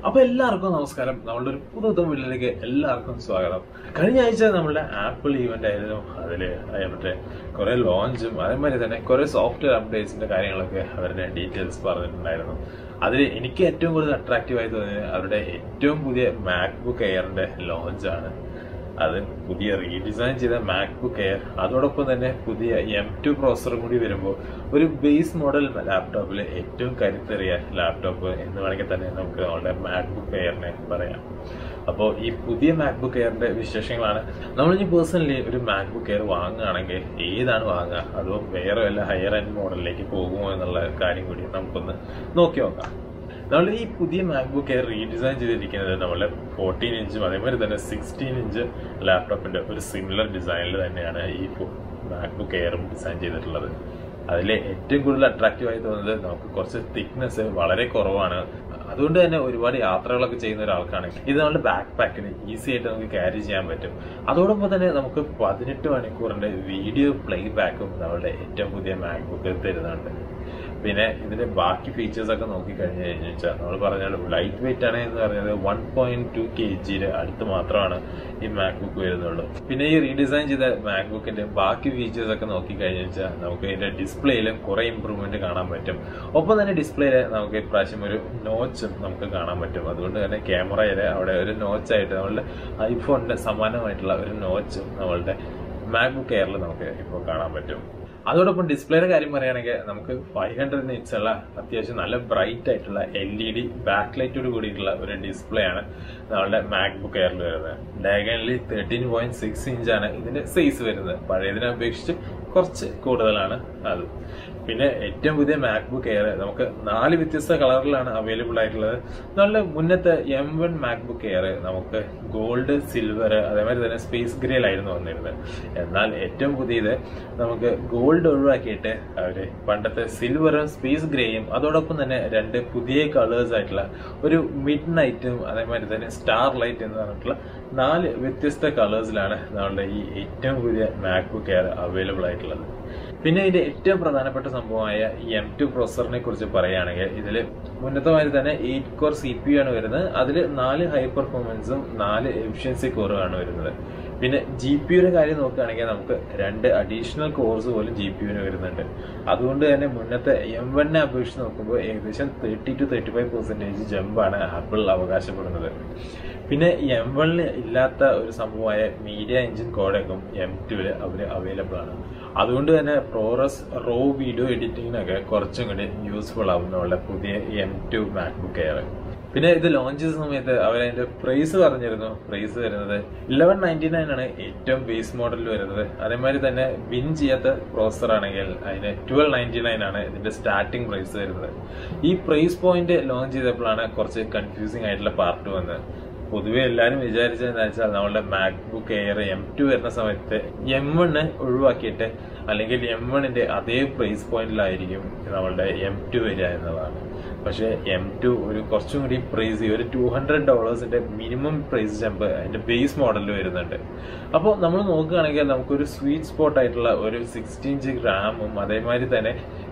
അപ്പൊ എല്ലാവർക്കും നമസ്കാരം നമ്മളുടെ ഒരു പുതു വീട്ടിലേക്ക് എല്ലാവർക്കും സ്വാഗതം കഴിഞ്ഞ ആഴ്ച നമ്മളുടെ ആപ്പിൾ ഈവന്റ് ആയിരുന്നു അതില് മറ്റേ കുറെ ലോഞ്ചും അതേമാതിരി തന്നെ കുറെ സോഫ്റ്റ്വെയർ അപ്ഡേറ്റ്സിന്റെ കാര്യങ്ങളൊക്കെ അവരുടെ ഡീറ്റെയിൽസ് പറഞ്ഞിട്ടുണ്ടായിരുന്നു അതിൽ എനിക്ക് ഏറ്റവും കൂടുതൽ അട്രാക്റ്റീവ് ആയി തോന്നിയത് അവരുടെ ഏറ്റവും പുതിയ മാക്ബുക്ക് എയറിന്റെ ലോഞ്ചാണ് അത് പുതിയ റീഡിസൈൻ ചെയ്ത മാക്ബുക്ക് എയർ അതോടൊപ്പം തന്നെ പുതിയ എം ടു പ്രോസറും കൂടി വരുമ്പോൾ ഒരു ബേസ് മോഡൽ ലാപ്ടോപ്പിൽ ഏറ്റവും കരുത്തേറിയ ലാപ്ടോപ്പ് എന്ന് വേണമെങ്കിൽ തന്നെ നമുക്ക് നമ്മുടെ മാക്ബുക്ക് എയറിനെ പറയാം അപ്പോൾ ഈ പുതിയ മാക്ബുക്ക് എയറിന്റെ വിശേഷങ്ങളാണ് നമ്മൾ ഇനി പേഴ്സണലി ഒരു മാക്ബുക്ക് എയർ വാങ്ങുകയാണെങ്കിൽ ഏതാണ് വാങ്ങുക അതോ വേറെ വല്ല ഹയർ എൻഡ് മോഡലിലേക്ക് പോകുമോ എന്നുള്ള കാര്യം കൂടി നമുക്കൊന്ന് നോക്കി നോക്കാം നമ്മൾ ഈ പുതിയ മാക്ബുക്ക് എയർ റീഡിസൈൻ ചെയ്തിരിക്കുന്നത് നമ്മളെ ഫോർട്ടീൻ ഇഞ്ചും അതേമാതിരി തന്നെ സിക്സ്റ്റീൻ ഇഞ്ച് ലാപ്ടോപ്പിന്റെ ഒരു സിമിലർ ഡിസൈനിൽ തന്നെയാണ് ഈ മാക്ബുക്ക് എയറും ഡിസൈൻ ചെയ്തിട്ടുള്ളത് അതിലെ ഏറ്റവും കൂടുതൽ അട്രാക്റ്റീവ് ആയി തോന്നുന്നത് നമുക്ക് കുറച്ച് തിക്നെസ് വളരെ കുറവാണ് അതുകൊണ്ട് തന്നെ ഒരുപാട് യാത്രകളൊക്കെ ചെയ്യുന്ന ഒരാൾക്കാണെങ്കിൽ ഇത് നമ്മുടെ ബാക്ക് പാക്കിന് ഈസി ആയിട്ട് നമുക്ക് ക്യാരി ചെയ്യാൻ പറ്റും അതോടൊപ്പം തന്നെ നമുക്ക് പതിനെട്ട് മണിക്കൂറിന്റെ വീഡിയോ പ്ലേ ബാക്കും നമ്മുടെ ഏറ്റവും പുതിയ മാക്ബുക്ക് തരുന്നുണ്ട് പിന്നെ ഇതിന്റെ ബാക്കി ഫീച്ചേഴ്സ് ഒക്കെ നോക്കി കഴിഞ്ഞു കഴിഞ്ഞു വെച്ചാൽ നമ്മൾ പറഞ്ഞാൽ ലൈറ്റ് വെയിറ്റ് ആണ് എന്ന് പറഞ്ഞത് വൺ പോയിന്റ് ടു കെ ജിയുടെ അടുത്ത് മാത്രമാണ് ഈ മാക്ബുക്ക് വരുന്നുള്ളൂ പിന്നെ ഈ റീഡിസൈൻ ചെയ്ത മാക്ബുക്കിന്റെ ബാക്കി ഫീച്ചേഴ്സ് ഒക്കെ നോക്കി കഴിഞ്ഞു വെച്ചാൽ നമുക്ക് ഇതിന്റെ ഡിസ്പ്ലേയിലും കുറെ ഇമ്പ്രൂവ്മെന്റ് കാണാൻ പറ്റും ഒപ്പം തന്നെ ഡിസ്പ്ലേയില് നമുക്ക് ഇപ്രാവശ്യം ഒരു നോച്ചും നമുക്ക് കാണാൻ പറ്റും അതുകൊണ്ട് തന്നെ ക്യാമറയില് അവിടെ ഒരു നോച്ചായിട്ട് നമ്മളുടെ ഐഫോണിന്റെ സമാനമായിട്ടുള്ള ഒരു നോച്ചും നമ്മളുടെ മാക്ബുക്ക് എയറിൽ നമുക്ക് ഇപ്പോൾ കാണാൻ പറ്റും അതോടൊപ്പം ഡിസ്പ്ലേയുടെ കാര്യം പറയുകയാണെങ്കിൽ നമുക്ക് ഫൈവ് ഹൺഡ്രഡ് നിറ്റ്സ് ഉള്ള അത്യാവശ്യം നല്ല ബ്രൈറ്റ് ആയിട്ടുള്ള എൽ ഇ ഡി ബാക്ക് ലൈറ്റോട് കൂടിയിട്ടുള്ള ഒരു ഡിസ്പ്ലേ ആണ് നമ്മളുടെ മാക്ബുക്ക് എയറിൽ വരുന്നത് ഡയഗണലി തേർട്ടീൻ പോയിന്റ് സിക്സ് ഇഞ്ചാണ് ഇതിന്റെ സൈസ് വരുന്നത് പഴയതിനെ അപേക്ഷിച്ച് കുറച്ച് കൂടുതലാണ് അത് പിന്നെ ഏറ്റവും പുതിയ മാക്ബുക്ക് എയർ നമുക്ക് നാല് വ്യത്യസ്ത കളറിലാണ് അവൈലബിൾ ആയിട്ടുള്ളത് നല്ല മുന്നത്തെ എം വൺ മാക്ബുക്ക് എയർ നമുക്ക് ഗോൾഡ് സിൽവർ അതേമാതിരി തന്നെ സ്പേസ് ഗ്രേയിലായിരുന്നു വന്നിരുന്നത് എന്നാൽ ഏറ്റവും പുതിയത് നമുക്ക് ഗോൾഡ് ഒഴിവാക്കിയിട്ട് അവര് പണ്ടത്തെ സിൽവറും സ്പേസ് ഗ്രേയും അതോടൊപ്പം തന്നെ രണ്ട് പുതിയ കളേഴ്സ് ആയിട്ടുള്ള ഒരു മിഡ് നൈറ്റും അതേമാതിരി തന്നെ സ്റ്റാർ ലൈറ്റ് എന്ന് പറഞ്ഞിട്ടുള്ള നാല് വ്യത്യസ്ത കളേഴ്സിലാണ് നമ്മളുടെ ഈ ഏറ്റവും പുതിയ മാക്ബുക്ക് എയർ അവൈലബിൾ ആയിട്ടുള്ളത് പിന്നെ ഇതിന്റെ ഏറ്റവും പ്രധാനപ്പെട്ട സംഭവമായ ഈ എം ടു പ്രോസറിനെ കുറിച്ച് പറയുകയാണെങ്കിൽ ഇതിൽ മുന്നത്തമാതിരി തന്നെ എയ്റ്റ് കോർ സി പി ആണ് വരുന്നത് അതിൽ നാല് ഹൈ പെർഫോമൻസും നാല് എഫിഷ്യൻസി കോറുമാണ് വരുന്നത് പിന്നെ ജി പി യുടെ കാര്യം നോക്കുകയാണെങ്കിൽ നമുക്ക് രണ്ട് അഡീഷണൽ കോഴ്സ് പോലും ജി പി യുവിന് വരുന്നുണ്ട് അതുകൊണ്ട് തന്നെ മുന്നത്തെ എം വണ്ണിനെ അപേക്ഷിച്ച് നോക്കുമ്പോൾ ഏകദേശം thirty two thirty five percentage ജമ്പാണ് ആപ്പിൾ അവകാശപ്പെടുന്നത് പിന്നെ എം വണ്ണിൽ ഇല്ലാത്ത ഒരു സംഭവമായ മീഡിയ എഞ്ചിൻ കോഡൊക്കെ എം ടുവിൽ അവർ അവൈലബിൾ ആണ് അതുകൊണ്ട് തന്നെ പ്രോറസ് റോ വീഡിയോ എഡിറ്റിങ്ങിനൊക്കെ കുറച്ചും കൂടി യൂസ്ഫുൾ ആവും നമ്മളുടെ പുതിയ എം ടു മാക്ബുക്ക് എയർ പിന്നെ ഇത് ലോഞ്ച് ചെയ്ത സമയത്ത് അവർ അതിന്റെ പ്രൈസ് പറഞ്ഞിരുന്നു പ്രൈസ് വരുന്നത് ഇലവൻ നയൻറ്റി നയൻ ആണ് ഏറ്റവും ബേസ് മോഡലിൽ വരുന്നത് അതേമാതിരി തന്നെ വിൻ ചെയ്യാത്ത പ്രോസർ ആണെങ്കിൽ അതിന് ട്വൽവ് നയൻറ്റി നയൻ ആണ് ഇതിന്റെ സ്റ്റാർട്ടിംഗ് പ്രൈസ് വരുന്നത് ഈ പ്രൈസ് പോയിന്റ് ലോഞ്ച് ചെയ്തപ്പോഴാണ് കുറച്ച് കൺഫ്യൂസിംഗ് ആയിട്ടുള്ള പാർട്ട് വന്നത് പൊതുവെ എല്ലാവരും വിചാരിച്ചതെന്ന് വെച്ചാൽ നമ്മളുടെ മാക്ബുക്ക് എയർ എം ടു വരുന്ന സമയത്ത് എം വണ് ഒഴിവാക്കിയിട്ട് അല്ലെങ്കിൽ എം വണ്ണിന്റെ അതേ പ്രൈസ് പോയിന്റിലായിരിക്കും നമ്മളുടെ എം ടു വരിക എന്നതാണ് പക്ഷേ എം ടു ഒരു കുറച്ചും കൂടി പ്രൈസ് ഒരു ടു ഹൺഡ്രഡ് ഡോളേഴ്സിന്റെ മിനിമം പ്രൈസ് ജമ്പ് അതിന്റെ ബേസ് മോഡലിൽ വരുന്നുണ്ട് അപ്പോൾ നമ്മൾ നോക്കുകയാണെങ്കിൽ നമുക്കൊരു സ്വീറ്റ് സ്പോട്ട് ആയിട്ടുള്ള ഒരു സിക്സ്റ്റീൻ ഇഞ്ച് റാമും അതേമാതിരി തന്നെ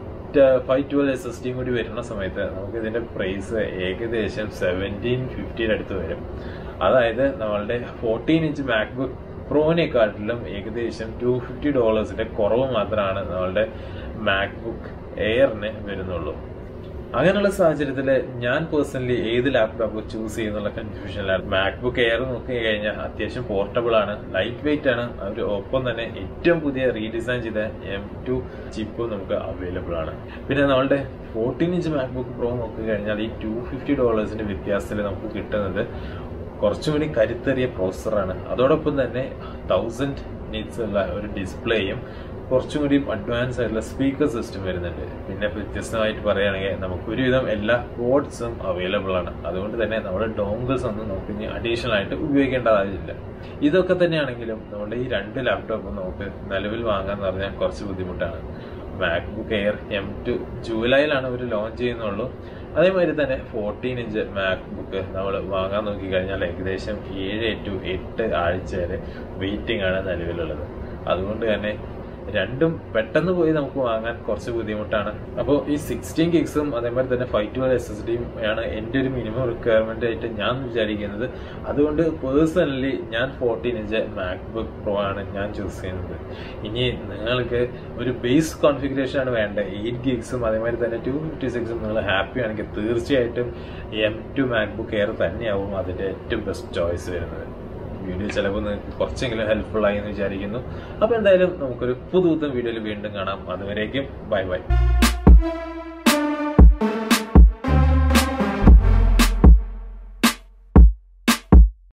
ഫൈവ് ട്വൽവ് എസ് എസ് ഡിയും കൂടി വരുന്ന സമയത്ത് നമുക്ക് ഇതിന്റെ പ്രൈസ് ഏകദേശം സെവൻറ്റീൻ ഫിഫ്റ്റിയുടെ അടുത്ത് വരും അതായത് നമ്മളുടെ ഫോർട്ടീൻ ഇഞ്ച് മാക്ബുക്ക് പ്രോനെക്കാട്ടിലും ഏകദേശം ടു ഫിഫ്റ്റി ഡോളേഴ്സിന്റെ കുറവ് മാത്രമാണ് നമ്മളുടെ മാക്ബുക്ക് എയറിന് വരുന്നുള്ളൂ അങ്ങനെയുള്ള സാഹചര്യത്തിൽ ഞാൻ പേഴ്സണലി ഏത് ലാപ്ടോപ്പ് ചൂസ് ചെയ്യുന്നുള്ള കൺഫ്യൂഷനിലാണ് മാക്ബുക്ക് എയർ നോക്കി കഴിഞ്ഞാൽ അത്യാവശ്യം പോർട്ടബിൾ ആണ് ലൈറ്റ് വെയിറ്റ് ആണ് അവർ ഒപ്പം തന്നെ ഏറ്റവും പുതിയ റീഡിസൈൻ ചെയ്ത എം ടു ചിപ്പും നമുക്ക് അവൈലബിൾ ആണ് പിന്നെ നമ്മളുടെ ഫോർട്ടീൻ ഇഞ്ച് മാക്ബുക്ക് പ്രോ നോക്കി കഴിഞ്ഞാൽ ഈ ടു ഫിഫ്റ്റി ഡോളേഴ്സിന്റെ വ്യത്യാസത്തിൽ നമുക്ക് കിട്ടുന്നത് കുറച്ചും കൂടി കരുത്തേറിയ പ്രോസറാണ് അതോടൊപ്പം തന്നെ തൗസൻഡ് നിറ്റ്സ് ഉള്ള ഒരു ഡിസ്പ്ലേയും കുറച്ചും കൂടി അഡ്വാൻസ് ആയിട്ടുള്ള സ്പീക്കർ സിസ്റ്റം വരുന്നുണ്ട് പിന്നെ വ്യത്യസ്തമായിട്ട് പറയുകയാണെങ്കിൽ നമുക്ക് ഒരുവിധം എല്ലാ പോർട്സും അവൈലബിൾ ആണ് അതുകൊണ്ട് തന്നെ നമ്മുടെ ഡോങ്കിൾസ് ഒന്നും നമുക്ക് ഇനി അഡീഷണൽ ആയിട്ട് ഉപയോഗിക്കേണ്ടതായില്ല ഇതൊക്കെ തന്നെയാണെങ്കിലും നമ്മുടെ ഈ രണ്ട് ലാപ്ടോപ്പും നമുക്ക് നിലവിൽ വാങ്ങാന്ന് പറഞ്ഞാൽ കുറച്ച് ബുദ്ധിമുട്ടാണ് മാക്ബുക്ക് എയർ എം ടു ജൂലൈയിലാണ് അവർ ലോഞ്ച് ചെയ്യുന്നുള്ളൂ അതേമാതിരി തന്നെ ഫോർട്ടീൻ ഇഞ്ച് മാക്ബുക്ക് നമ്മൾ വാങ്ങാൻ നോക്കി കഴിഞ്ഞാൽ ഏകദേശം ഏഴ് ടു എട്ട് ആഴ്ച വരെ വെയിറ്റിംഗ് ആണ് നിലവിലുള്ളത് അതുകൊണ്ട് തന്നെ രണ്ടും പെട്ടെന്ന് പോയി നമുക്ക് വാങ്ങാൻ കുറച്ച് ബുദ്ധിമുട്ടാണ് അപ്പോൾ ഈ സിക്സ്റ്റീൻ ഗിഗ്സും അതേപോലെ തന്നെ ഫൈവ് ട്വൽവ് എസ് എസ് ഡിയും ആണ് എൻ്റെ ഒരു മിനിമം റിക്വയർമെന്റ് ആയിട്ട് ഞാൻ വിചാരിക്കുന്നത് അതുകൊണ്ട് പേഴ്സണലി ഞാൻ ഫോർട്ടീൻ ഇഞ്ച് മാക്ബുക്ക് പ്രോ ആണ് ഞാൻ ചൂസ് ചെയ്യുന്നത് ഇനി നിങ്ങൾക്ക് ഒരു ബേസ് കോൺഫിഗറേഷൻ ആണ് വേണ്ടത് എയ്റ്റ് ഗിഗ്സും അതേമാതിരി തന്നെ ടു ഫിഫ്റ്റി സിക്സും നിങ്ങൾ ഹാപ്പി ആണെങ്കിൽ തീർച്ചയായിട്ടും എം ടു മാക്ബുക്ക് എയർ തന്നെയാവും അതിൻ്റെ ഏറ്റവും ബെസ്റ്റ് ചോയ്സ് വരുന്നത് വീഡിയോ ചിലപ്പോൾ നിങ്ങൾക്ക് കുറച്ചെങ്കിലും ഹെൽപ്ഫുൾ ആയി എന്ന് വിചാരിക്കുന്നു അപ്പോൾ എന്തായാലും നമുക്കൊരു പുതുപുത്തൻ വീഡിയോയിൽ വീണ്ടും കാണാം അതുവരേക്കും ബൈ ബൈ